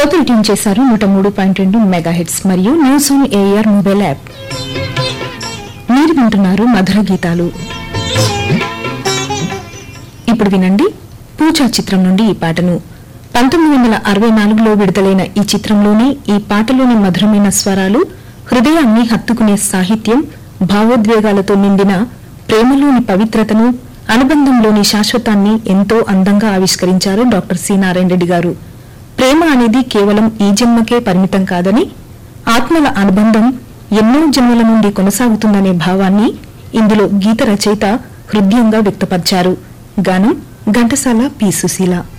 శ్రోతలు ట్యూన్ చేశారు నూట మూడు పాయింట్ రెండు మెగా హెడ్స్ మరియు news on AIR mobile app మీరు వింటున్నారు మధుర గీతాలు ఇప్పుడు వినండి పూజా చిత్రం నుండి ఈ పాటను పంతొమ్మిది వందల అరవై నాలుగులో విడుదలైన ఈ చిత్రంలోని ఈ పాటలోని మధురమైన స్వరాలు హృదయాన్ని హత్తుకునే సాహిత్యం భావోద్వేగాలతో నిండిన ప్రేమలోని పవిత్రతను అనుబంధంలోని శాశ్వతాన్ని ఎంతో అందంగా ఆవిష్కరించారు డాక్టర్ సి నారాయణ రెడ్డి గారు ప్రేమ అనేది కేవలం ఈ జన్మకే పరిమితం కాదని ఆత్మల అనుబంధం ఎన్నో జన్మల నుండి కొనసాగుతుందనే భావాన్ని ఇందులో గీత రచయిత హృదయంగా వ్యక్తపరిచారు గానం ఘంటసాల పి సుశీల